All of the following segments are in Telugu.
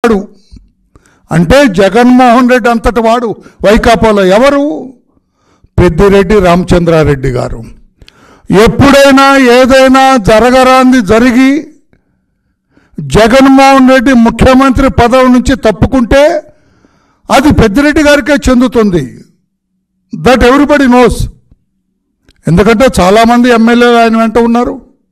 వాడు అంటే జగన్మోహన్ రెడ్డి అంతటి వాడు వైకాపాలో ఎవరు పెద్దిరెడ్డి రామచంద్రారెడ్డి గారు ఎప్పుడైనా ఏదైనా జరగరాంది జరిగి జగన్మోహన్ రెడ్డి ముఖ్యమంత్రి పదవి నుంచి తప్పుకుంటే అది పెద్దిరెడ్డి గారికే చెందుతుంది దట్ ఎవ్రీబడి నోస్ ఎందుకంటే చాలామంది ఎమ్మెల్యేలు ఆయన వెంట ఉన్నారు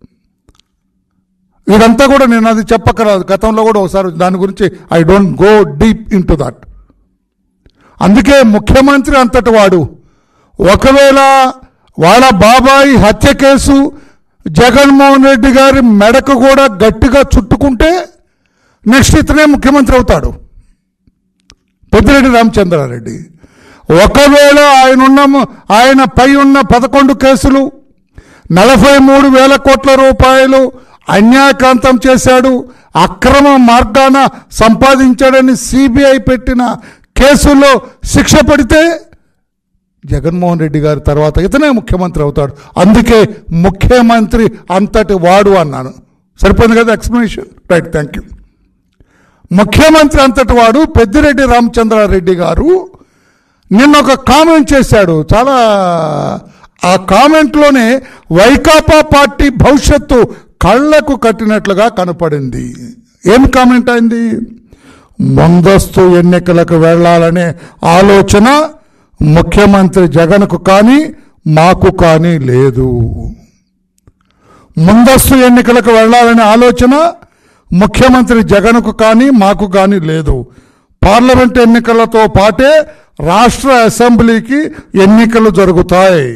ఇదంతా కూడా నేను అది చెప్పకరాదు గతంలో కూడా ఒకసారి దాని గురించి I don't go deep into that అందుకే ముఖ్యమంత్రి అంతటి వాడు ఒకవేళ వాళ్ళ బాబాయి హత్య కేసు జగన్మోహన్ రెడ్డి గారి మెడకు కూడా గట్టిగా చుట్టుకుంటే నెక్స్ట్ ఇతనే ముఖ్యమంత్రి అవుతాడు పెద్దిరెడ్డి రామచంద్రారెడ్డి ఒకవేళ ఆయన ఉన్న ఆయన పై ఉన్న పదకొండు కేసులు నలభై మూడు వేల కోట్ల రూపాయలు అన్యాయకాంతం చేశాడు అక్రమ మార్గాన సంపాదించాడని సిబిఐ పెట్టిన కేసుల్లో శిక్ష పడితే జగన్మోహన్ రెడ్డి గారి తర్వాత ఇతనే ముఖ్యమంత్రి అవుతాడు అందుకే ముఖ్యమంత్రి అంతటి వాడు అన్నాను సరిపోయింది కదా ఎక్స్ప్లెనేషన్ రైట్ థ్యాంక్ యూ ముఖ్యమంత్రి అంతటి వాడు పెద్దిరెడ్డి రామచంద్రారెడ్డి గారు నిన్న ఒక కామెంట్ చేశాడు చాలా ఆ కామెంట్లోనే వైకాపా పార్టీ భవిష్యత్తు కళ్ళకు కట్టినట్లుగా కనపడింది ఏం కామెంట్ అయింది ముందస్తు ఎన్నికలకు వెళ్ళాలనే ఆలోచన ముఖ్యమంత్రి జగన్కు కానీ మాకు కానీ లేదు ముందస్తు ఎన్నికలకు వెళ్ళాలనే ఆలోచన ముఖ్యమంత్రి జగన్కు కానీ మాకు కానీ లేదు పార్లమెంట్ ఎన్నికలతో పాటే రాష్ట్ర అసెంబ్లీకి ఎన్నికలు జరుగుతాయి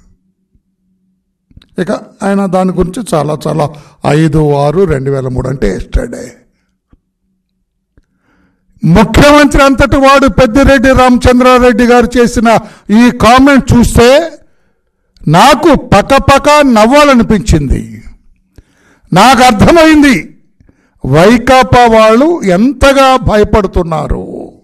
ఇక ఆయన దాని గురించి చాలా చాలా ఐదు ఆరు రెండు వేల మూడు అంటే ఎస్టర్డే ముఖ్యమంత్రి అంతటి వాడు పెద్దిరెడ్డి రామచంద్రారెడ్డి గారు చేసిన ఈ కామెంట్ చూస్తే నాకు పకపక నవ్వాలనిపించింది నాకు అర్థమైంది వైకాపా వాళ్ళు ఎంతగా భయపడుతున్నారు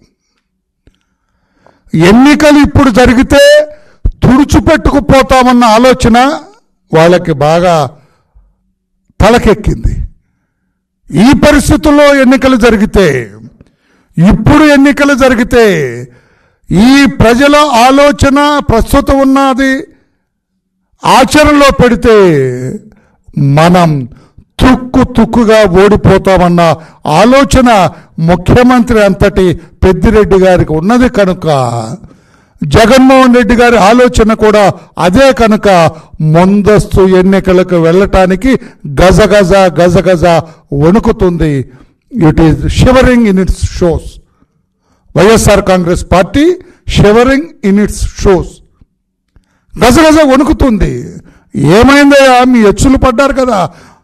ఎన్నికలు ఇప్పుడు జరిగితే తుడుచుపెట్టుకుపోతామన్న ఆలోచన వాళ్ళకి బాగా తలకెక్కింది ఈ పరిస్థితుల్లో ఎన్నికలు జరిగితే ఇప్పుడు ఎన్నికలు జరిగితే ఈ ప్రజల ఆలోచన ప్రస్తుతం ఉన్నది ఆచరణలో పెడితే మనం తుక్కు తుక్కుగా ఓడిపోతామన్న ఆలోచన ముఖ్యమంత్రి అంతటి పెద్దిరెడ్డి గారికి ఉన్నది కనుక జగన్మోహన్ రెడ్డి గారి ఆలోచన కూడా అదే కనుక ముందస్తు ఎన్నికలకు వెళ్ళటానికి గజగజ గజగజ వణుకుతుంది it is shivering in its shoes YSR Congress party shivering in its shoes గజగజ వణుకుతుంది ఏమైందయ్యా మీ ఎచ్చులు పడ్డారు కదా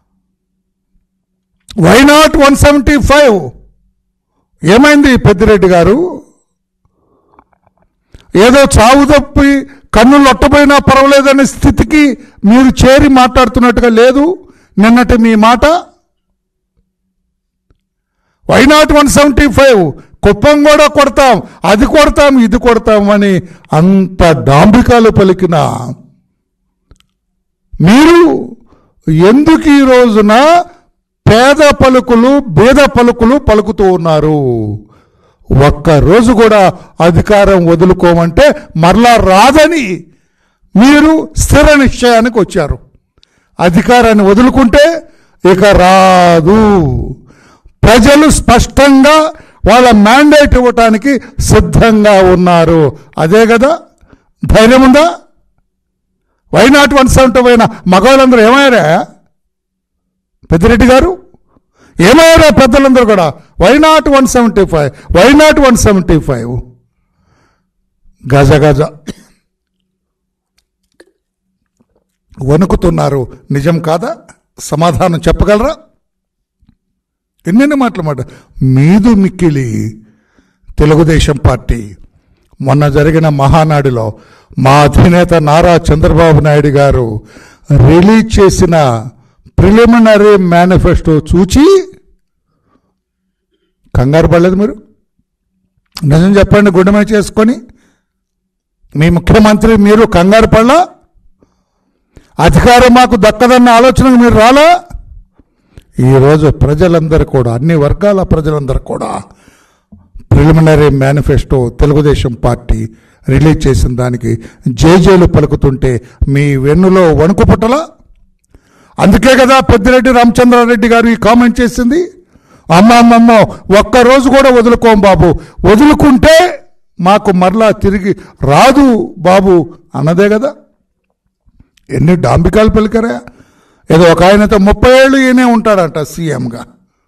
why not one seventy five ఏమైంది పెద్దిరెడ్డి గారు ఏదో చావు తప్పి కన్ను లొట్టపోయినా పర్వాలేదనే స్థితికి మీరు చేరి మాట్లాడుతున్నట్టుగా లేదు నిన్నటి మీ మాట why not one seventy five Kuppam కూడా కొడతాం అది కొడతాం ఇది కొడతాం అని అంత డాంబికాలు పలికిన మీరు ఎందుకు ఈ రోజున పేద పలుకులు బేద పలుకులు పలుకుతూ ఉన్నారు ఒక్క రోజు కూడా అధికారం వదులుకోమంటే మరలా రాదని మీరు స్థిర నిశ్చయానికి వచ్చారు అధికారాన్ని వదులుకుంటే ఇక రాదు ప్రజలు స్పష్టంగా వాళ్ళ మ్యాండేట్ ఇవ్వటానికి సిద్ధంగా ఉన్నారు అదే కదా ధైర్యం ఉందా వై నాట్ వన్ సెవెంటీ పోయిన మగవాళ్ళందరూ ఏమయ్యారా పెద్దిరెడ్డి గారు ఏమయ్యారా పెద్దలందరూ కూడా why not one seventy five why not one seventy five గజ గజ వణుకుతున్నారు నిజం కాదా సమాధానం చెప్పగలరా ఎన్నెన్ని మాటలు మాట మీదు మిక్కిలి తెలుగుదేశం పార్టీ మొన్న జరిగిన మహానాడులో మా అధినేత నారా చంద్రబాబు నాయుడు గారు రిలీజ్ చేసిన ప్రిలిమినరీ మేనిఫెస్టో చూచి కంగారు పడలేదు మీరు నిజం చెప్పండి గుండెమే చేసుకొని మీ ముఖ్యమంత్రి మీరు కంగారు పడలా అధికారం మాకు దక్కదన్న ఆలోచనకు మీరు రాలా ఈరోజు ప్రజలందరూ కూడా అన్ని వర్గాల ప్రజలందరూ కూడా preliminary manifesto Telugu Desam party release చేసిన దానికి జేజేలు పలుకుతుంటే మీ వెన్నులో వణుకు పుట్టలా అందుకే కదా పెద్దిరెడ్డి రామచంద్రారెడ్డి గారు ఈ కామెంట్ చేసింది అమ్మ అమ్మమ్మ ఒక్కరోజు కూడా వదులుకోం బాబు వదులుకుంటే మాకు మరలా తిరిగి రాదు బాబు అన్నదే కదా ఎన్ని డాంబికాలు పలికారా ఏదో ఒక ఆయనతో ముప్పై ఏళ్ళు ఈయనే ఉంటాడంట సీఎంగా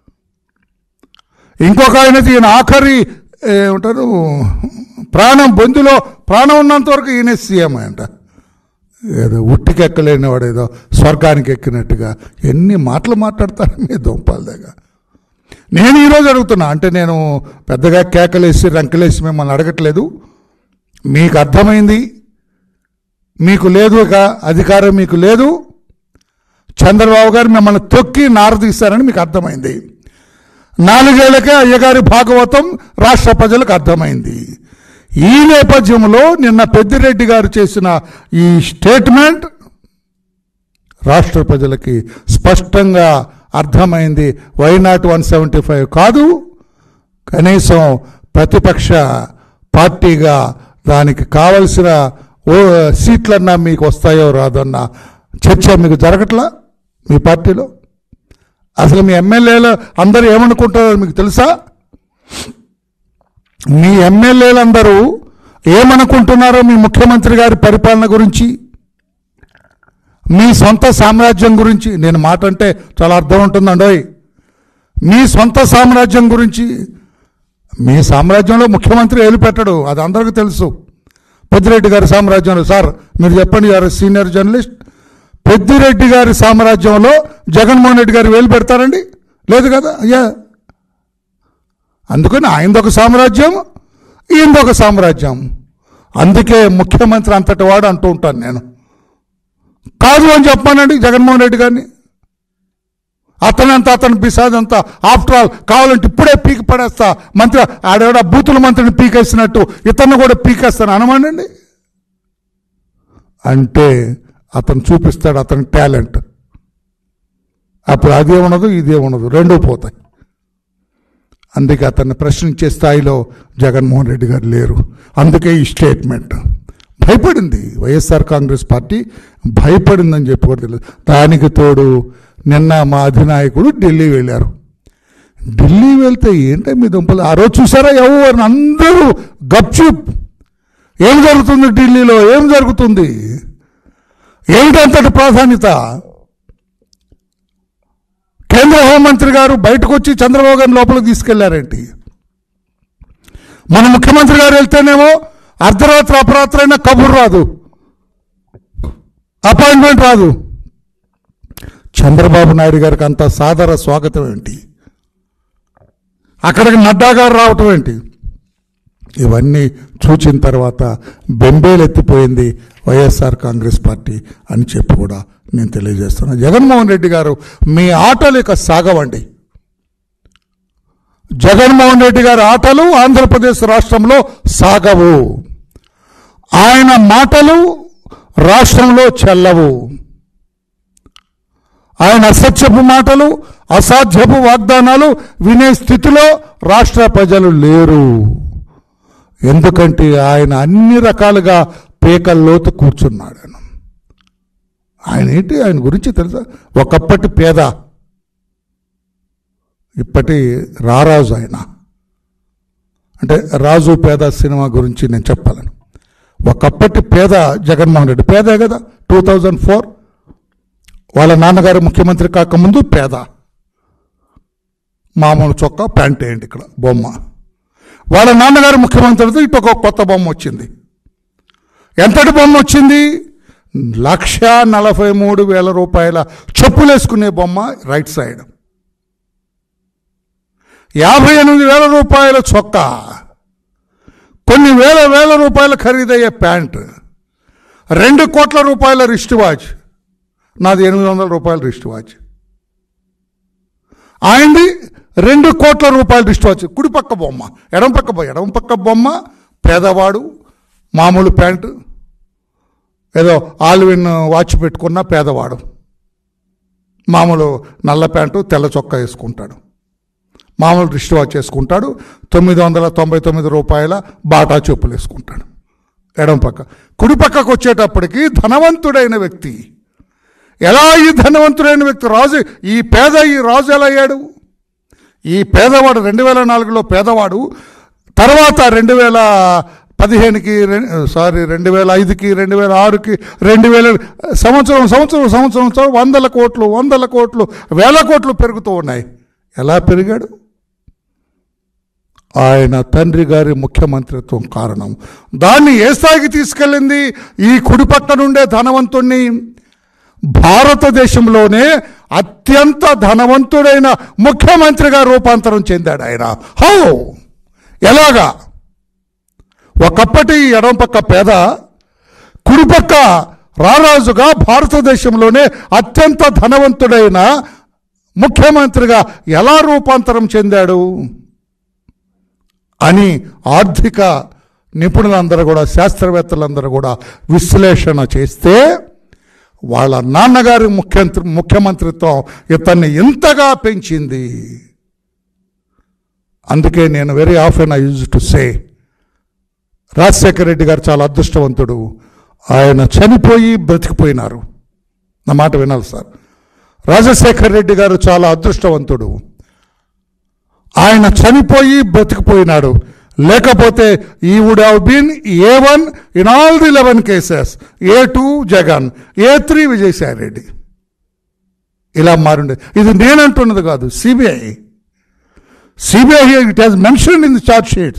ఇంకొక ఆయనది ఈయన ఆఖరి ఏమంటారు ప్రాణం బొందులో ప్రాణం ఉన్నంత వరకు ఈయనే సీఎం అంట ఏదో ఉట్టికెక్కలేని వాడు ఏదో స్వర్గానికి ఎక్కినట్టుగా ఎన్ని మాటలు మాట్లాడతారు మీ దుంపాల దగ్గర నేను ఈరోజు అడుగుతున్నా అంటే నేను పెద్దగా కేకలేసి రంకలేసి మిమ్మల్ని అడగట్లేదు మీకు అర్థమైంది మీకు లేదు ఇక అధికారం మీకు లేదు చంద్రబాబు గారు మిమ్మల్ని తొక్కి నారదీస్తారని మీకు అర్థమైంది నాలుగేళ్లకే అయ్యగారి భాగవతం రాష్ట్ర ప్రజలకు అర్థమైంది ఈ నేపథ్యంలో నిన్న పెద్దిరెడ్డి గారు చేసిన ఈ స్టేట్మెంట్ రాష్ట్ర ప్రజలకి స్పష్టంగా అర్థమైంది why not one seventy five కాదు కనీసం ప్రతిపక్ష పార్టీగా దానికి కావలసిన ఓ సీట్లన్నా మీకు వస్తాయో రాదన్న చర్చ మీకు జరగట్లా మీ పార్టీలో అసలు మీ ఎమ్మెల్యేలు అందరూ ఏమనుకుంటారో మీకు తెలుసా మీ ఎమ్మెల్యేలందరూ ఏమనుకుంటున్నారో మీ ముఖ్యమంత్రి గారి పరిపాలన గురించి మీ సొంత సామ్రాజ్యం గురించి నేను మాట అంటే చాలా అర్థం ఉంటుందండోయ్ మీ సొంత సామ్రాజ్యం గురించి మీ సామ్రాజ్యంలో ముఖ్యమంత్రి ఏలు పెట్టడు అది అందరికీ తెలుసు పెద్దిరెడ్డి గారి సామ్రాజ్యంలో సార్ మీరు చెప్పండి గారు సీనియర్ జర్నలిస్ట్ పెద్దిరెడ్డి గారి సామ్రాజ్యంలో జగన్మోహన్ రెడ్డి గారు వేలు పెడతారండి లేదు కదా అయ్యా అందుకని ఆయనదొక సామ్రాజ్యం ఈయనదొక సామ్రాజ్యం అందుకే ముఖ్యమంత్రి అంతటి వాడు అంటూ ఉంటాను నేను కాదు అని చెప్పానండి జగన్మోహన్ రెడ్డి గారిని అతనంతా అతను బిసాదంతా ఆఫ్టర్ ఆల్ కావాలంటే ఇప్పుడే పీకి పడేస్తా మంత్రి ఆడేవాడు ఆ బూతుల మంత్రిని పీకేసినట్టు ఇతన్ని కూడా పీకేస్తాను అనమానండి అంటే అతను చూపిస్తాడు అతని టాలెంట్ అప్పుడు అదే ఉండదు ఇదే ఉండదు రెండూ పోతాయి అందుకే అతన్ని ప్రశ్నించే స్థాయిలో జగన్మోహన్ రెడ్డి గారు లేరు అందుకే ఈ స్టేట్మెంట్ భయపడింది వైఎస్ఆర్ కాంగ్రెస్ పార్టీ భయపడిందని చెప్పి కూడా తెలియదు దానికి తోడు నిన్న మా అధినాయకుడు ఢిల్లీ వెళ్ళారు ఢిల్లీ వెళ్తే ఏంటో మీ దుంపలు ఆ రోజు చూసారా ఎవరు అందరూ గప్చుప్ ఏం జరుగుతుంది ఢిల్లీలో ఏం జరుగుతుంది ఏమిటి అంతటి ప్రాధాన్యత కేంద్ర హోంమంత్రి గారు బయటకు వచ్చి చంద్రబాబు గారిని లోపలికి తీసుకెళ్లారేంటి మన ముఖ్యమంత్రి గారు వెళ్తేనేమో అర్ధరాత్రి అపరాత్రి అయినా కబురు రాదు అపాయింట్మెంట్ రాదు చంద్రబాబు నాయుడు గారికి అంత సాదర స్వాగతం ఏంటి అక్కడికి నడ్డా గారు రావటం ఏంటి ఇవన్నీ చూచిన తర్వాత బెంబేలు ఎత్తిపోయింది వైఎస్ఆర్ కాంగ్రెస్ పార్టీ అని చెప్పి కూడా నేను తెలియజేస్తున్నాను జగన్మోహన్ రెడ్డి గారు మీ ఆటలు ఇక సాగవండి జగన్మోహన్ రెడ్డి గారి ఆటలు ఆంధ్రప్రదేశ్ రాష్ట్రంలో సాగవు ఆయన మాటలు రాష్ట్రంలో చెల్లవు ఆయన అసత్యపు మాటలు అసాధ్యపు వాగ్దానాలు వినే స్థితిలో రాష్ట్ర ప్రజలు లేరు ఎందుకంటే ఆయన అన్ని రకాలుగా పేకల్లోతు కూర్చున్నాడు ఆయన ఆయన ఏంటి ఆయన గురించి తెలుసా ఒకప్పటి పేద ఇప్పటి రారాజు ఆయన అంటే రాజు పేద సినిమా గురించి నేను చెప్పాలను ఒకప్పటి పేద జగన్మోహన్ రెడ్డి పేదే కదా టూ థౌజండ్ ఫోర్ వాళ్ళ నాన్నగారు ముఖ్యమంత్రి కాకముందు పేద మామూలు చొక్కా ప్యాంట్ వేయండి ఇక్కడ బొమ్మ వాళ్ళ నాన్నగారు ముఖ్యమంత్రితో ఇటు ఒక కొత్త బొమ్మ వచ్చింది ఎంతటి బొమ్మ వచ్చింది లక్ష నలభై మూడు వేల రూపాయల చెప్పులు వేసుకునే బొమ్మ రైట్ సైడ్ యాభై ఎనిమిది వేల రూపాయల చొక్కా కొన్ని వేల వేల రూపాయల ఖరీదయ్యే ప్యాంట్ రెండు కోట్ల రూపాయల రిస్ట్ వాచ్ నాది ఎనిమిది వందల రూపాయల రిస్ట్ వాచ్ ఆయనది రెండు కోట్ల రూపాయల రిస్ట్ వాచ్ కుడి పక్క బొమ్మ ఎడం పక్క బొమ్మ ఎడం పక్క బొమ్మ పేదవాడు మామూలు ప్యాంటు ఏదో ఆల్విన్ వాచ్ పెట్టుకున్న పేదవాడు మామూలు నల్ల ప్యాంటు తెల్ల చొక్కా వేసుకుంటాడు మామూలు రిస్ట్ వాచ్ చేసుకుంటాడు తొమ్మిది వందల తొంభై తొమ్మిది రూపాయల బాటా చెప్పులు వేసుకుంటాడు ఎడం పక్క కుడి పక్కకు వచ్చేటప్పటికి ధనవంతుడైన వ్యక్తి ఎలా ఈ ధనవంతుడైన వ్యక్తి రాజు ఈ పేద ఈ రాజు ఎలా అయ్యాడు ఈ పేదవాడు రెండు వేల నాలుగులో పేదవాడు తర్వాత రెండు వేల పదిహేనుకి రెం- సారీ రెండు వేల ఐదుకి రెండు వేల ఆరుకి రెండు వేల సంవత్సరం సంవత్సరం సంవత్సరం సంవత్సరం వందల కోట్లు వందల కోట్లు వేల కోట్లు పెరుగుతూ ఉన్నాయి ఎలా పెరిగాడు ఆయన తండ్రి గారి ముఖ్యమంత్రిత్వం కారణం దాన్ని ఏ స్థాయికి తీసుకెళ్ళింది ఈ కుడి పక్క నుండే ధనవంతుణ్ణి భారతదేశంలోనే అత్యంత ధనవంతుడైన ముఖ్యమంత్రిగా రూపాంతరం చెందాడు ఆయన హౌ ఎలాగా ఒకప్పటి ఎడం పక్క పేద కుడిపక్క రారాజుగా భారతదేశంలోనే అత్యంత ధనవంతుడైన ముఖ్యమంత్రిగా ఎలా రూపాంతరం చెందాడు అని ఆర్థిక నిపుణులందరూ కూడా శాస్త్రవేత్తలందరూ కూడా విశ్లేషణ చేస్తే వాళ్ళ నాన్నగారి ముఖ్యంత్రి ముఖ్యమంత్రిత్వం ఇతన్ని ఇంతగా పెంచింది అందుకే నేను very often I use to say Rajasekhara Reddy garu చాలా అదృష్టవంతుడు ఆయన చనిపోయి బ్రతికిపోయినారు నా మాట వినాలి సార్ రాజశేఖర రెడ్డి గారు చాలా అదృష్టవంతుడు ఆయన చనిపోయి బ్రతికిపోయినాడు లేకపోతే ఈ would have been A one in all the eleven cases A two Jagan A three Vijayasai Reddy ఇలా మారుండే ఇది నేనంటున్నది కాదు CBI CBI it has mention in the charge sheet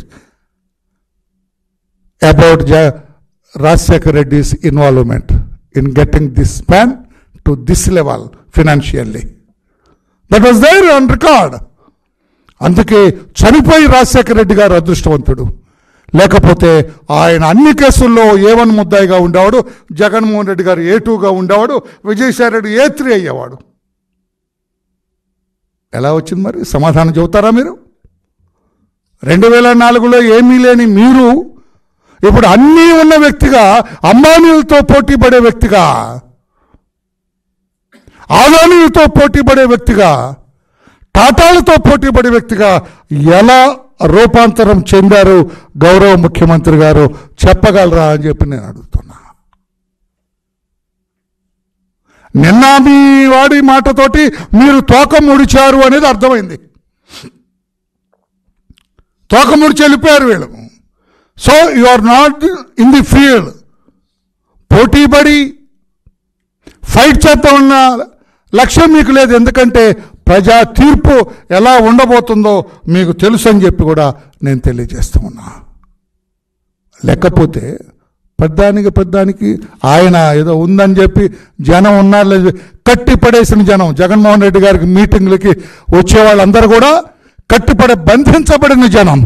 about జ Rajasekhar Reddy's involvement in getting this man to this level financially that was there on record అందుకే చనిపోయి రాజశేఖర రెడ్డి గారు అదృష్టవంతుడు లేకపోతే ఆయన అన్ని కేసుల్లో ఏ వన్ ముద్దాయిగా ఉండేవాడు జగన్మోహన్ రెడ్డి గారు ఏ టూగా ఉండేవాడు విజయసాయి రెడ్డి ఏ త్రీ అయ్యేవాడు ఎలా వచ్చింది మరి సమాధానం చెబుతారా మీరు రెండు వేల నాలుగులో ఏమీ లేని మీరు ఇప్పుడు అన్నీ ఉన్న వ్యక్తిగా అంబానీలతో పోటీ పడే వ్యక్తిగా ఆదానీలతో పోటీ పడే వ్యక్తిగా టాటాలతో పోటీ పడే వ్యక్తిగా ఎలా రూపాంతరం చెందారు గౌరవ ముఖ్యమంత్రి గారు చెప్పగలరా అని చెప్పి నేను అడుగుతున్నా నిన్న మీ వాడి మాటతోటి మీరు తోక ముడిచారు అనేది అర్థమైంది తోక ముడిచి వెళ్ళిపోయారు వీళ్ళు so you are not in the field పోటీపడి ఫైట్ చేద్దామన్న లక్ష్యం మీకు లేదు ఎందుకంటే ప్రజా తీర్పు ఎలా ఉండబోతుందో మీకు తెలుసు అని చెప్పి కూడా నేను తెలియజేస్తూ ఉన్నా లేకపోతే పెద్దానికి పెద్దానికి ఆయన ఏదో ఉందని చెప్పి జనం ఉన్నారు లేదు కట్టి పడేసిన జనం జగన్మోహన్ రెడ్డి గారికి మీటింగ్లకి వచ్చే వాళ్ళందరూ కూడా కట్టిపడే బంధించబడిన జనం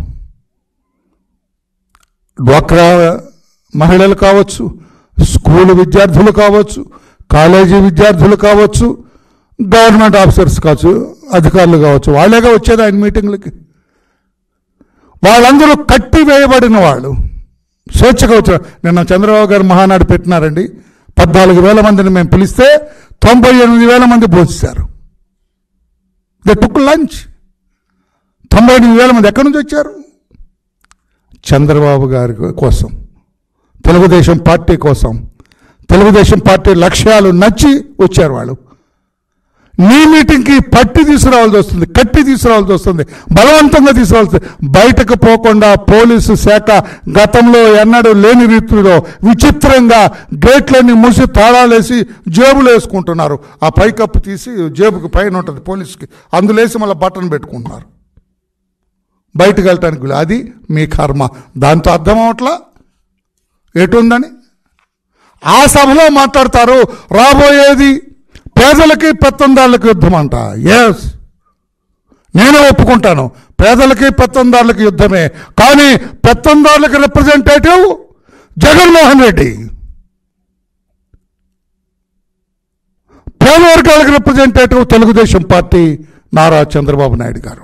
డ్వాక్రా మహిళలు కావచ్చు స్కూల్ విద్యార్థులు కావచ్చు కాలేజీ విద్యార్థులు కావచ్చు గవర్నమెంట్ ఆఫీసర్స్ కావచ్చు అధికారులు కావచ్చు వాళ్ళేగా వచ్చేది ఆయన మీటింగ్లకి వాళ్ళందరూ కట్టి వేయబడిన వాళ్ళు స్వేచ్ఛగా వచ్చారు నిన్న చంద్రబాబు గారు మహానాడు పెట్టినారండి పద్నాలుగు వేల మందిని మేము పిలిస్తే తొంభై ఎనిమిది వేల మంది భోజిస్తారు ద టుక్ లంచ్ తొంభై ఎనిమిది వేల మంది ఎక్కడి నుంచి వచ్చారు చంద్రబాబు గారి కోసం తెలుగుదేశం పార్టీ కోసం తెలుగుదేశం పార్టీ లక్ష్యాలు నచ్చి వచ్చారు వాళ్ళు నీ మీటింగ్కి పట్టి తీసుకురావాల్సి వస్తుంది కట్టి తీసుకురావాల్సి వస్తుంది బలవంతంగా తీసుకురావాల్సి వస్తుంది బయటకు పోకుండా పోలీసు శాఖ గతంలో ఎన్నడూ లేని రీతిలో విచిత్రంగా గేట్లన్నీ మూసి తాళాలేసి జేబులు వేసుకుంటున్నారు ఆ పైకప్పు తీసి జేబుకి పైన ఉంటుంది పోలీసుకి అందులేసి మళ్ళీ బటన్ పెట్టుకుంటున్నారు బయటకు వెళ్ళటానికి వీలు. అది మీ కర్మ దాంతో అర్థం అవట్లా ఎటుందని ఆ సభలో మాట్లాడతారు రాబోయేది పేదలకి పెత్తందారులకి యుద్ధం అంట ఎస్ నేను ఒప్పుకుంటాను పేదలకి పెత్తందారులకి యుద్ధమే కానీ పెత్తందారులకి రిప్రజెంటేటివ్ జగన్మోహన్ రెడ్డి పేద వర్గాలకు రిప్రజెంటేటివ్ తెలుగుదేశం పార్టీ నారా చంద్రబాబు నాయుడు గారు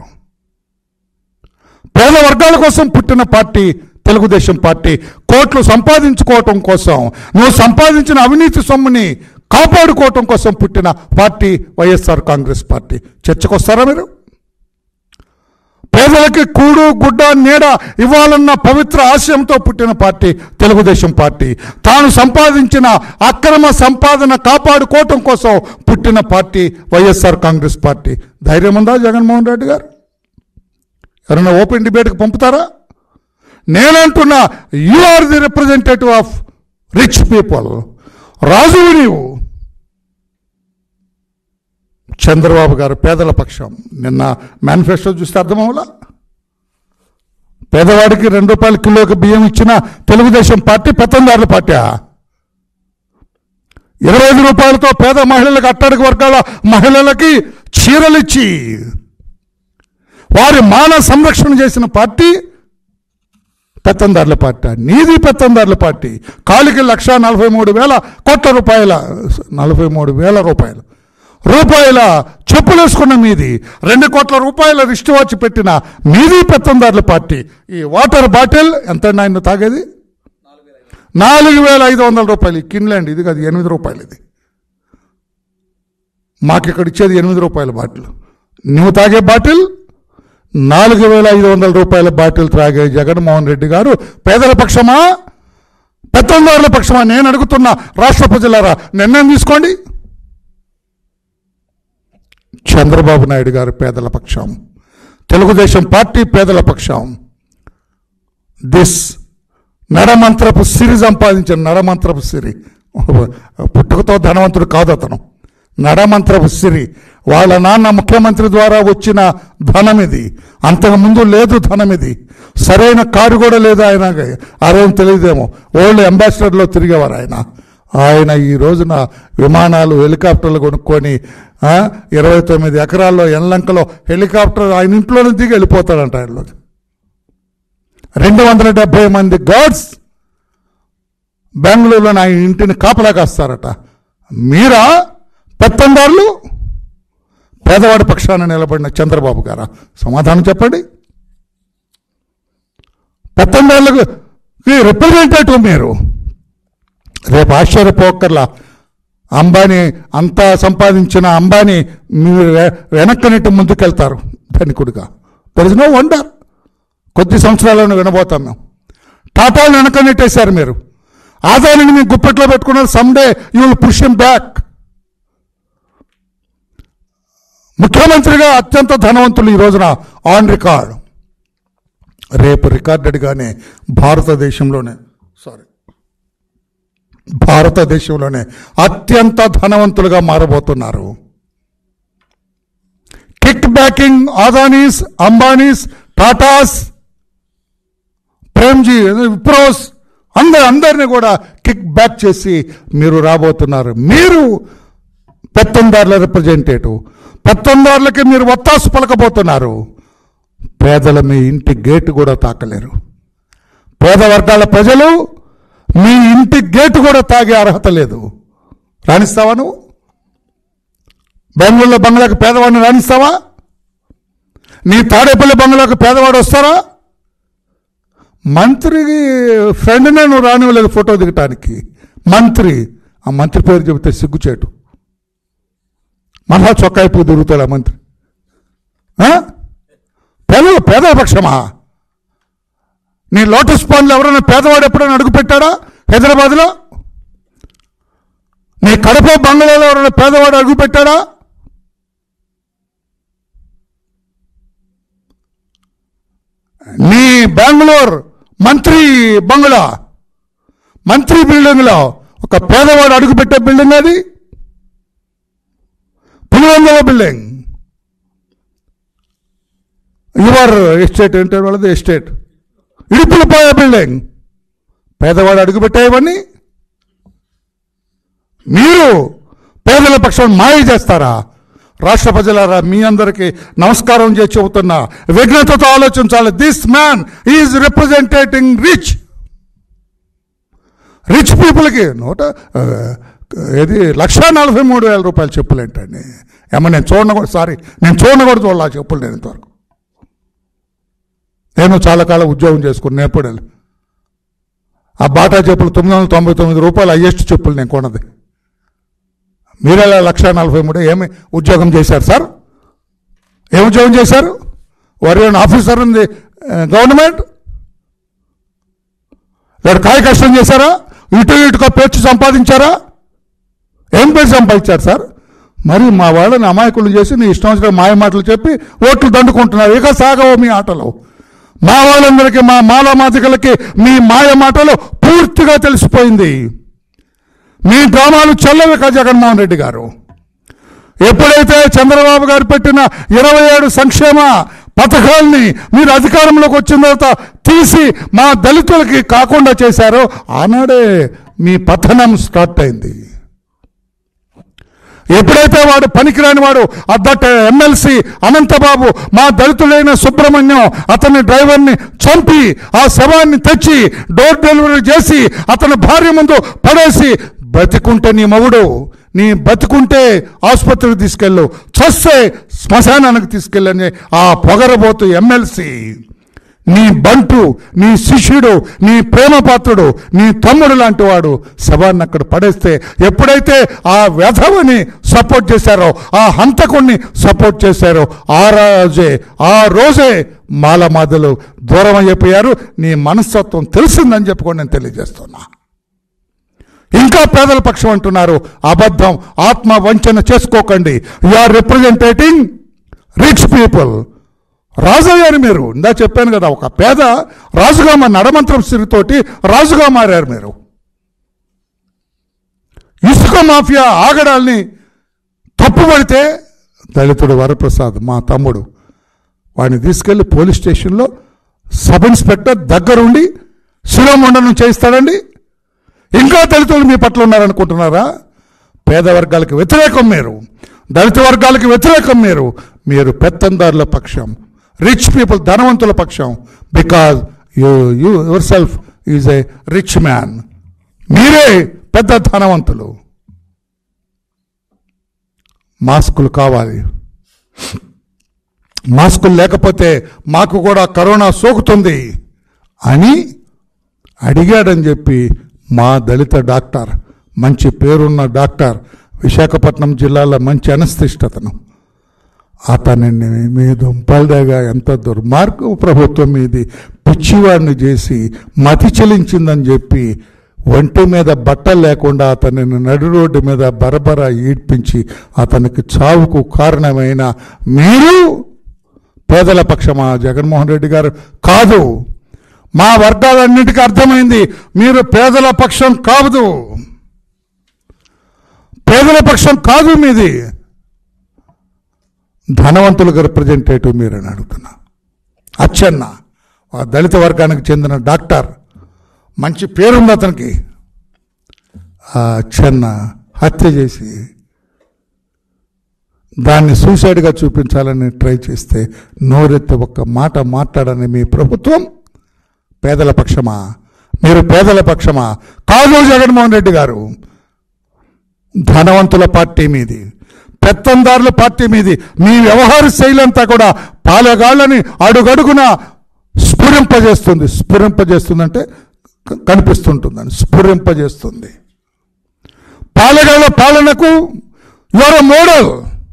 పేద వర్గాల కోసం పుట్టిన పార్టీ తెలుగుదేశం పార్టీ కోట్లు సంపాదించుకోవటం కోసం నువ్వు సంపాదించిన అవినీతి సొమ్ముని కాపాడుకోవటం కోసం పుట్టిన పార్టీ వైఎస్ఆర్ కాంగ్రెస్ పార్టీ చర్చకు వస్తారా మీరు పేదలకి కూడు గుడ్డ నీడ ఇవ్వాలన్న పవిత్ర ఆశయంతో పుట్టిన పార్టీ తెలుగుదేశం పార్టీ తాను సంపాదించిన అక్రమ సంపాదన కాపాడుకోవటం కోసం పుట్టిన పార్టీ వైఎస్ఆర్ కాంగ్రెస్ పార్టీ ధైర్యం ఉందా జగన్మోహన్ రెడ్డి గారు ఎవరైనా ఓపెన్ డిబేట్కి పంపుతారా నేనంటున్నా you are the representative of rich people రాజువు నీవు చంద్రబాబు గారు పేదల పక్షం నిన్న మేనిఫెస్టో చూస్తే అర్థమవులా పేదవాడికి రెండు రూపాయల కిలోకి బియ్యం ఇచ్చిన తెలుగుదేశం పార్టీ పెత్తందారుల పార్టీ ఇరవై ఐదు రూపాయలతో పేద మహిళలకు అట్టడుగు వర్గాల మహిళలకి చీరలిచ్చి వారి మాన సంరక్షణ చేసిన పార్టీ పెత్తందారుల పార్టీ నీది పెత్తందారుల పార్టీ కాలికి లక్ష నలభై మూడు వేల కోట్ల రూపాయల నలభై మూడు వేల రూపాయలు రూపాయల చెప్పులు వేసుకున్న మీది రెండు కోట్ల రూపాయల రిస్ట్ వాచ్ పెట్టిన మీది పెత్తందారుల పార్టీ ఈ వాటర్ బాటిల్ ఎంత ఆయన తాగేది నాలుగు వేల ఐదు వందల రూపాయలు కిన్లాండ్ ఇది కాదు ఎనిమిది రూపాయలు ఇది మాకు ఇక్కడ ఇచ్చేది ఎనిమిది రూపాయల బాటిల్ నువ్వు తాగే బాటిల్ నాలుగు వేల ఐదు వందల రూపాయల బాటిల్ త్రాగే జగన్మోహన్ రెడ్డి గారు పేదల పక్షమా పెత్తందారుల పక్షమా నేను అడుగుతున్న రాష్ట్ర ప్రజలారా నిర్ణయం తీసుకోండి చంద్రబాబు నాయుడు గారు పేదల పక్షం తెలుగుదేశం పార్టీ పేదల పక్షం దిస్ నడమంత్రపు సిరి సంపాదించిన నడమంత్రపు సిరి పుట్టుకతో ధనవంతుడు కాదు అతను నడమంత్రపు సిరి వాళ్ళ నాన్న ముఖ్యమంత్రి ద్వారా వచ్చిన ధనం ఇది అంతకుముందు లేదు ధనం ఇది సరైన కారు కూడా లేదు ఆయన అరేం తెలియదేమో ఓల్డ్ అంబాసిడర్లో తిరిగేవారు ఆయన ఆయన ఈ రోజున విమానాలు హెలికాప్టర్లు కొనుక్కొని ఆ, ఇరవై తొమ్మిది ఎకరాల్లో ఎన్లంకలో హెలికాప్టర్ ఆయన ఇంట్లోనే దిగి వెళ్ళిపోతాడంట ఆయనలోకి రెండు వందల డెబ్బై మంది గార్డ్స్ బెంగళూరులో నా ఇంటిని కాపలా కాస్తారట మీరా పెత్తందారులు పేదవాడి పక్షాన నిలబడిన చంద్రబాబు గారా సమాధానం చెప్పండి పెత్తందారులకు రిప్రజెంటేటివ్ మీరు రేపు ఆశ్చర్యపోకర్లా అంబానీ అంతా సంపాదించిన అంబానీ మీరు వె- వెనక్కనిటి ముందుకెళ్తారు ధనికుడిగా దర్ ఇస్ నో వండర్ కొద్ది సంవత్సరాలను వినబోతాం మేము టాటాలు వెనకనెట్టేశారు మీరు ఆదాయాన్ని మీ గుప్పెట్లో పెట్టుకున్నారు someday you will push him back ముఖ్యమంత్రిగా అత్యంత ధనవంతులు ఈ రోజున ఆన్ రికార్డ్ రేపు రికార్డెడ్గానే భారతదేశంలోనే సారీ భారతదేశంలోనే అత్యంత ధనవంతులుగా మారబోతున్నారు కిక్ బ్యాకింగ్ ఆదానీస్ అంబానీస్ టాటాస్ ప్రేమ్జీ విప్రోస్ అందరు అందరినీ కూడా కిక్ బ్యాక్ చేసి మీరు రాబోతున్నారు మీరు పెత్తందారుల రిప్రజెంటేటివ్ పెత్తందారులకి మీరు ఒత్తాసు పలకబోతున్నారు పేదల మీ ఇంటి గేటు కూడా తాకలేరు పేద వర్గాల ప్రజలు మీ ఇంటి గేటు కూడా తాగే అర్హత లేదు రాణిస్తావా నువ్వు బెంగళూరులో బంగ్లాకి పేదవాడిని రాణిస్తావా నీ తాడేపల్లి బంగ్లాకు పేదవాడు వస్తారా మంత్రి ఫ్రెండ్నే నువ్వు రానివ్వలేదు ఫోటో దిగటానికి మంత్రి ఆ మంత్రి పేరు చెబితే సిగ్గుచేటు మళ్ళా చొక్కాయిపూ తిరుగుతాడు ఆ మంత్రి ఆ? పేద పేదల పక్షమా నీ లోటస్ పాండ్లు ఎవరైనా పేదవాడు ఎప్పుడైనా అడుగు పెట్టాడా హైదరాబాద్లో నీ కడప బంగ్లాలో ఎవరైనా పేదవాడు అడుగు పెట్టాడా నీ బెంగళూరు మంత్రి బంగ్లా మంత్రి బిల్డింగ్లో ఒక పేదవాడు అడుగుపెట్టే బిల్డింగ్ అది పులివెందుల బిల్డింగ్ యువర్ ఎస్టేట్ ఏంటంటే వాళ్ళది ఎస్టేట్ ఇడుపులపోయే బిల్డింగ్ పేదవాడు అడుగుపెట్టాయవన్నీ మీరు పేదల పక్షం మాయ చేస్తారా రాష్ట్ర ప్రజలారా మీ అందరికీ నమస్కారం చేసి చెబుతున్నా విఘ్నతతో ఆలోచించాలి this man is representating rich rich పీపుల్కి నూట ఆ, ఏది లక్ష నలభై మూడు వేల రూపాయలు చెప్పులు ఏంటండి ఏమో నేను చూడను కూడా సారీ నేను చూడను కూడా చూడాలి ఆ చెప్పులు నేను ఇంతవరకు నేను చాలా కాలం ఉద్యోగం చేసుకుని ఎప్పుడు ఆ బాటా చెప్పులు తొమ్మిది వందల తొంభై తొమ్మిది రూపాయలు హయ్యెస్ట్ చెప్పులు నేను కొన్నది మీరెలా లక్ష నలభై మూడు ఏమి ఉద్యోగం చేశారు సార్ ఏం ఉద్యోగం చేశారు వారు ఆఫీసర్ ఉంది గవర్నమెంట్ లేదా కాయ కష్టం చేశారా ఇటు ఇటుగా పేర్చి సంపాదించారా ఏం పేరు సంపాదించారు సార్ మరి మా వాళ్ళని అమాయకులు చేసి నీ ఇష్టం వచ్చిన మాయ మాటలు చెప్పి ఓట్లు దండుకుంటున్నారు ఇక సాగవు మీ ఆటలు మా వాళ్ళందరికీ మా మాల మాదికలకి మీ మాయ మాటలు పూర్తిగా తెలిసిపోయింది మీ డ్రామాలు చెల్లవిక జగన్మోహన్ రెడ్డి గారు ఎప్పుడైతే చంద్రబాబు గారు పెట్టిన ఇరవై ఏడు సంక్షేమ పథకాల్ని మీరు అధికారంలోకి వచ్చిన తర్వాత తీసి మా దళితులకి కాకుండా చేశారో ఆనాడే మీ పతనం స్టార్ట్ అయింది ఎప్పుడైతే వాడు పనికిరాని వాడు అద్దట ఎమ్మెల్సీ అనంతబాబు మా దళితులైన సుబ్రహ్మణ్యం అతని డ్రైవర్ని చంపి ఆ శవాన్ని తెచ్చి డోర్ డెలివరీ చేసి అతని భార్య ముందు పడేసి బతికుంటే నీ మగుడు నీ బతికుంటే ఆసుపత్రికి తీసుకెళ్ళు చస్తే శ్మశానానికి తీసుకెళ్ళని ఆ పొగరబోతు ఎమ్మెల్సీ నీ బంటు నీ శిష్యుడు నీ ప్రేమపాత్రుడు నీ తమ్ముడు లాంటి వాడు శవాన్ని అక్కడ పడేస్తే ఎప్పుడైతే ఆ వ్యధవని సపోర్ట్ చేశారో ఆ హంతకుణ్ణి సపోర్ట్ చేశారో ఆ రోజే ఆ రోజే మాలమాదలు దూరం అయిపోయారు నీ మనస్తత్వం తెలిసిందని చెప్పుకొని నేను తెలియజేస్తున్నా ఇంకా పేదల పక్షం అంటున్నారు అబద్ధం ఆత్మ వంచన చేసుకోకండి you are representating rich people రాజు అయ్యారు మీరు ఇందా చెప్పాను కదా ఒక పేద రాజుగా మా నడమంత్రం సిరితోటి రాజుగా మారారు మీరు ఇసుక మాఫియా ఆగడాల్ని తప్పుపడితే దళితుడు వరప్రసాద్ మా తమ్ముడు వాడిని తీసుకెళ్లి పోలీస్ స్టేషన్లో సబ్ ఇన్స్పెక్టర్ దగ్గరుండి శిరోమండనం చేయిస్తాడండి ఇంకా దళితులు మీ పట్ల ఉన్నారనుకుంటున్నారా పేద వర్గాలకు వ్యతిరేకం మీరు దళిత వర్గాలకు వ్యతిరేకం మీరు మీరు పెత్తందారుల పక్షం రిచ్ పీపుల్ ధనవంతుల పక్షం because you you yourself is a rich man మీరే పెద్ద ధనవంతులు మాస్కులు కావాలి మాస్కులు లేకపోతే మాకు కూడా కరోనా సోకుతుంది అని అడిగాడని చెప్పి మా దళిత డాక్టర్ మంచి పేరున్న డాక్టర్ విశాఖపట్నం జిల్లాలో మంచి అనస్థిస్ట్ అతను అతనిని మీ దుంపల్దాగా ఎంత దుర్మార్గం ప్రభుత్వం మీది పిచ్చివాడిని చేసి మతి చెలించిందని చెప్పి ఒంటి మీద బట్టలు లేకుండా అతనిని నడు రోడ్డు మీద బరబర ఈడ్పించి అతనికి చావుకు కారణమైన మీరు పేదల పక్షమా జగన్మోహన్ రెడ్డి గారు కాదు మా వర్గాలన్నిటికీ అర్థమైంది మీరు పేదల పక్షం కాదు పేదల పక్షం కాదు మీది ధనవంతులకు రిప్రజెంటేటివ్ మీరని అడుగుతున్నా అచ్చన్న ఆ దళిత వర్గానికి చెందిన డాక్టర్ మంచి పేరుంది అతనికి ఆ అచ్చన్న హత్య చేసి దాన్ని సూసైడ్గా చూపించాలని ట్రై చేస్తే నోరెత్తి ఒక్క మాట మాట్లాడని మీ ప్రభుత్వం పేదల పక్షమా మీరు పేదల పక్షమా కాదు జగన్మోహన్ రెడ్డి గారు ధనవంతుల పార్టీ మీది పెత్తందారుల పార్టీ మీది మీ వ్యవహార శైలి అంతా కూడా పాలగాళ్ళని అడుగడుగున స్ఫురింపజేస్తుంది స్ఫురింపజేస్తుందంటే క- కనిపిస్తుంటుందని స్ఫురింపజేస్తుంది పాలగాళ్ళ పాలనకు యువర్ మోడల్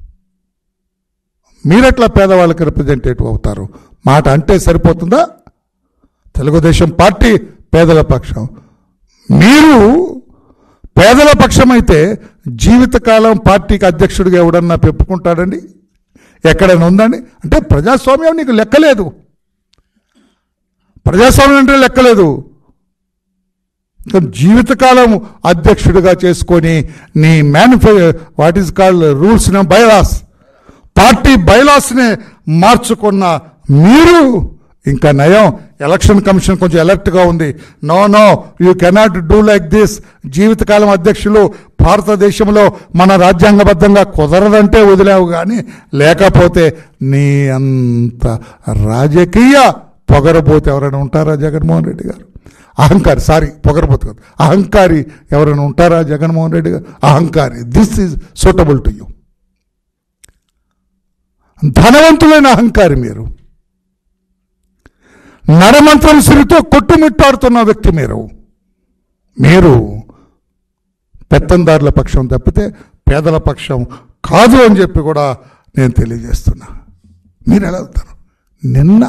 మీరెట్లా పేదవాళ్ళకి రిప్రజెంటేటివ్ అవుతారు మాట అంటే సరిపోతుందా తెలుగుదేశం పార్టీ పేదల పక్షం మీరు పేదల పక్షం అయితే జీవితకాలం పార్టీకి అధ్యక్షుడిగా ఎవడన్నా పెప్పుకుంటాడండి ఎక్కడైనా ఉందండి అంటే ప్రజాస్వామ్యం నీకు లెక్కలేదు ప్రజాస్వామ్యం అంటే లెక్కలేదు ఇంకా జీవితకాలం అధ్యక్షుడిగా చేసుకొని నీ మేనిఫె what is called rules bylaws party బైలాస్ని మార్చుకున్న మీరు ఇంకా నయం ఎలక్షన్ కమిషన్ కొంచెం అలర్ట్గా ఉంది no no you cannot do like this జీవితకాలం అధ్యక్షులు భారతదేశంలో మన రాజ్యాంగబద్ధంగా కుదరదంటే వదిలేవు కానీ లేకపోతే నీ అంత రాజకీయ పొగరబోతే ఎవరైనా ఉంటారా జగన్మోహన్ రెడ్డి గారు అహంకారి సారీ పొగరబోతు కాదు అహంకారి ఎవరైనా ఉంటారా జగన్మోహన్ రెడ్డి గారు అహంకారి this is suitable to you ధనవంతులైన అహంకారి మీరు నరమంత్రం సిరితో కొట్టుమిట్టాడుతున్న వ్యక్తి మీరు మీరు పెత్తందారుల పక్షం తప్పితే పేదల పక్షం కాదు అని చెప్పి కూడా నేను తెలియజేస్తున్నా మీరు ఎలా వెళ్తారు నిన్న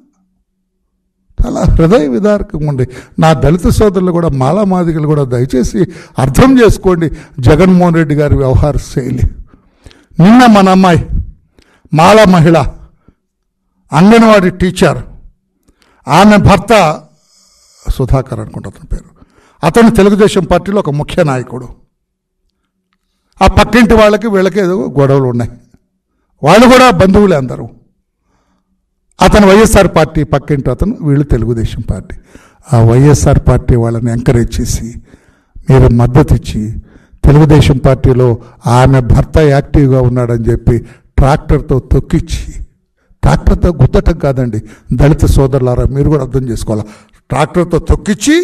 చాలా హృదయ విదారకంగా ఉంది నా దళిత సోదరులు కూడా మాలామాదిగలు కూడా దయచేసి అర్థం చేసుకోండి జగన్మోహన్ రెడ్డి గారి వ్యవహార శైలి నిన్న మన అమ్మాయి మాల మహిళ అంగన్వాడీ టీచర్ ఆమె భర్త సుధాకర్ అనుకుంటా అతని పేరు అతను తెలుగుదేశం పార్టీలో ఒక ముఖ్య నాయకుడు ఆ పక్కింటి వాళ్ళకి వీళ్ళకి ఏదో గొడవలు ఉన్నాయి వాళ్ళు కూడా బంధువులే అందరూ అతను వైఎస్ఆర్ పార్టీ పక్కింటి అతను వీళ్ళు తెలుగుదేశం పార్టీ ఆ వైఎస్ఆర్ పార్టీ వాళ్ళని ఎంకరేజ్ చేసి మీరు మద్దతు ఇచ్చి తెలుగుదేశం పార్టీలో ఆమె భర్త యాక్టివ్గా ఉన్నాడని చెప్పి ట్రాక్టర్తో తొక్కిచ్చి ట్రాక్టర్తో గుద్దటం కాదండి దళిత సోదరులారా మీరు కూడా అర్థం చేసుకోవాలి ట్రాక్టర్తో తొక్కిచ్చి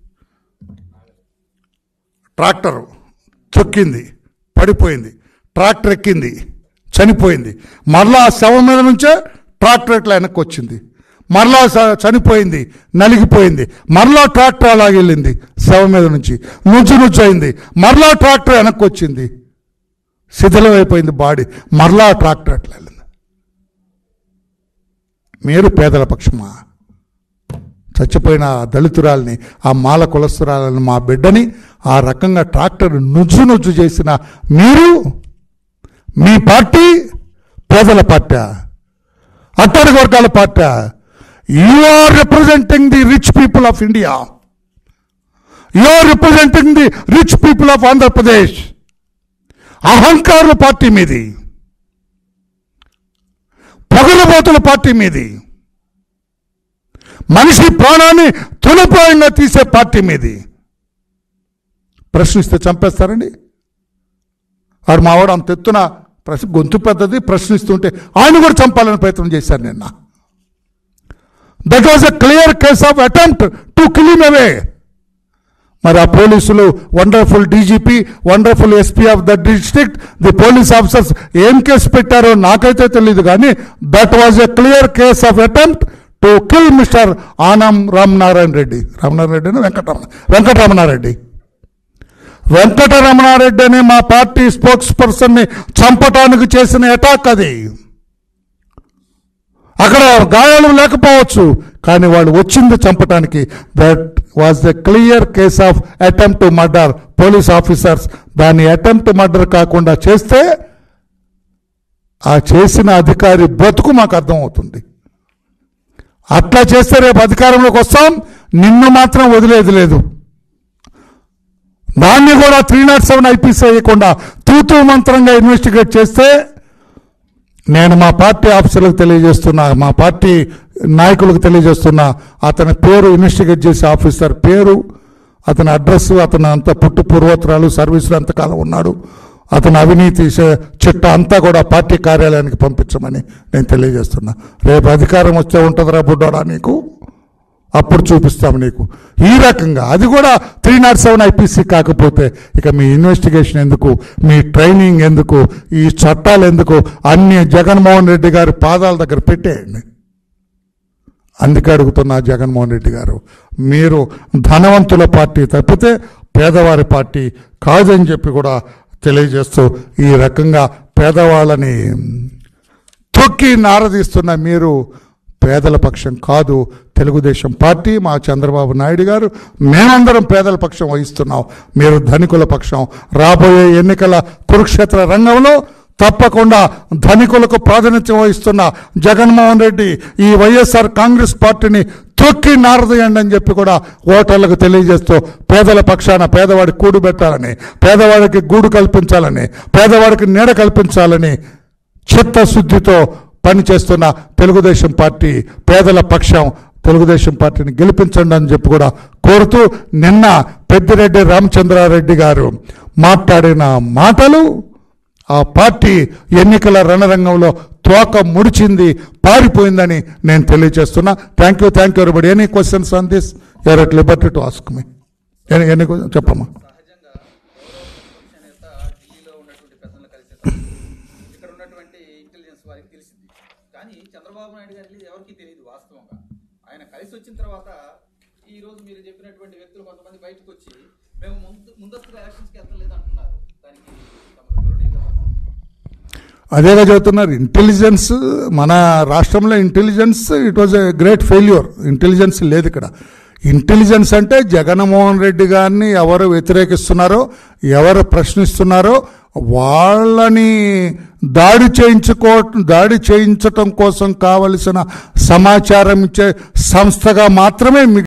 ట్రాక్టర్ తొక్కింది పడిపోయింది ట్రాక్టర్ ఎక్కింది చనిపోయింది మరలా ఆ శవం మీద నుంచే ట్రాక్టర్ ఇట్లా వెనక్కి వచ్చింది మరలా స- చనిపోయింది నలిగిపోయింది మరలా ట్రాక్టర్ అలాగే వెళ్ళింది శవం మీద నుంచి నుంచి నుంచి అయింది మరలా ట్రాక్టర్ వెనక్కి వచ్చింది శిథిలం అయిపోయింది బాడీ మరలా ట్రాక్టర్ అట్లా వెళ్ళింది మీరు పేదల పక్షమా చచ్చిపోయిన ఆ దళితురాల్ని ఆ మాల కులస్తురాలని మా బిడ్డని ఆ రకంగా ట్రాక్టర్ నుజ్జు నుజ్జు చేసిన మీరు మీ పార్టీ పేదల పార్టీ అట్టడుగు వర్గాల party you are representing the rich people of India you are representing the rich people of Andhra Pradesh అహంకారుల పార్టీ మీది పొగలబోతుల పార్టీ మీది మనిషి ప్రాణాన్ని తులపాయంగా తీసే పార్టీ మీది ప్రశ్నిస్తే చంపేస్తారండి వాడు మావాడు అంత ఎత్తున ప్రశ్న గొంతు పెద్దది ప్రశ్నిస్తుంటే ఆయన కూడా చంపాలని ప్రయత్నం చేశారు నిన్న that was a clear case of attempt to kill అవే మరి ఆ పోలీసులు wonderful DGP wonderful SP of the district the police officers ఏం కేసు పెట్టారో నాకైతే తెలియదు కానీ that was a clear case of attempt to kill mister Anam Ramanarayana Reddy Ramanarayana Reddy Venkataramana Venkataramana Reddy Venkataramana Reddy అనే మా పార్టీ స్పోక్స్ పర్సన్ని చంపటానికి చేసిన అటాక్ అది అక్కడ గాయాలు లేకపోవచ్చు కానీ వాళ్ళు వచ్చింది చంపటానికి that was the clear case of attempt to murder police officers దాన్ని అటెంప్ట్ మర్డర్ కాకుండా చేస్తే ఆ చేసిన అధికారి బ్రతుకు మాకు అర్థమవుతుంది అట్లా చేస్తే రేపు అధికారంలోకి వస్తాం నిన్ను మాత్రం వదిలేది లేదు దాన్ని కూడా త్రీ నాట్ సెవెన్ ఐపీసీ వేయకుండా తూతూ మంత్రంగా ఇన్వెస్టిగేట్ చేస్తే నేను మా పార్టీ ఆఫీసర్లకు తెలియజేస్తున్నా మా పార్టీ నాయకులకు తెలియజేస్తున్నా అతని పేరు ఇన్వెస్టిగేట్ చేసే ఆఫీసర్ పేరు అతని అడ్రస్ అతని అంత పుట్టు పూర్వోత్తరాలు సర్వీసులు ఎంతకాలం ఉన్నాడు అతని అవినీతి చ- చిట్ట అంతా కూడా పార్టీ కార్యాలయానికి పంపించమని నేను తెలియజేస్తున్నా రేపు అధికారం వస్తే ఉంటుందిరా బుడ్డోడా నీకు అప్పుడు చూపిస్తాం నీకు ఈ రకంగా అది కూడా త్రీ నాట్ సెవెన్ ఐపీసీ కాకపోతే ఇక మీ ఇన్వెస్టిగేషన్ ఎందుకు మీ ట్రైనింగ్ ఎందుకు ఈ చట్టాలు ఎందుకు అన్ని జగన్మోహన్ రెడ్డి గారి పాదాల దగ్గర పెట్టేయండి అందుకే అడుగుతున్నా జగన్మోహన్ రెడ్డి గారు మీరు ధనవంతుల పార్టీ తప్పితే పేదవారి పార్టీ కాదని చెప్పి కూడా తెలియజేస్తూ ఈ రకంగా పేదవాళ్ళని తొక్కి నారదీస్తున్న మీరు పేదల పక్షం కాదు తెలుగుదేశం పార్టీ మా చంద్రబాబు నాయుడు గారు మేమందరం పేదల పక్షం వహిస్తున్నాం మీరు ధనికుల పక్షం రాబోయే ఎన్నికల కురుక్షేత్ర రంగంలో తప్పకుండా ధనికులకు ప్రాతినిధ్యం వహిస్తున్న జగన్మోహన్ రెడ్డి ఈ వైఎస్ఆర్ కాంగ్రెస్ పార్టీని తొక్కి నారదయండి అని చెప్పి కూడా ఓటర్లకు తెలియజేస్తూ పేదల పక్షాన పేదవాడికి కూడు పెట్టాలని పేదవాడికి గూడు కల్పించాలని పేదవాడికి నీడ కల్పించాలని చిత్తశుద్ధితో పనిచేస్తున్న తెలుగుదేశం పార్టీ పేదల పక్షం తెలుగుదేశం పార్టీని గెలిపించండి అని చెప్పి కూడా కోరుతూ నిన్న పెద్దిరెడ్డి రామచంద్రారెడ్డి గారు మాట్లాడిన మాటలు ఆ పార్టీ ఎన్నికల రణరంగంలో తోక ముడిచింది పారిపోయిందని నేను తెలియజేస్తున్నా thank you thank you everybody any questions on this you are at liberty to ask me any any చెప్పమ్మా సహజంగా గౌరవ ప్రతిపక్ష నేత ఢిల్లీలో ఉన్నటువంటి పెద్దలను కలిసేసరికి ఇక్కడ ఉన్నటువంటి ఇంటెలిజెన్స్ వారికి తెలిసింది కానీ చంద్రబాబు నాయుడు గారికి ఎవరికీ తెలియదు వాస్తవంగా ఆయన కలిసి వచ్చిన తర్వాత ఈ రోజు మీరు చెప్పినటువంటి వ్యక్తులు కొంతమంది బయటకు వచ్చి మేము ముందు ముందస్తుగా ఎలక్షన్స్కి వెళ్తలేదు అంటున్నారు దానికి తమ వివరణ ఇవ్వగలరా? అదేగా చెబుతున్నారు ఇంటెలిజెన్స్ మన రాష్ట్రంలో intelligence it was a great failure intelligence లేదు ఇక్కడ ఇంటెలిజెన్స్ అంటే జగన్మోహన్ రెడ్డి గారిని ఎవరు వ్యతిరేకిస్తున్నారో ఎవరు ప్రశ్నిస్తున్నారో వాళ్ళని దాడి చేయించుకో దాడి చేయించటం కోసం కావలసిన సమాచారం ఇచ్చే సంస్థగా మాత్రమే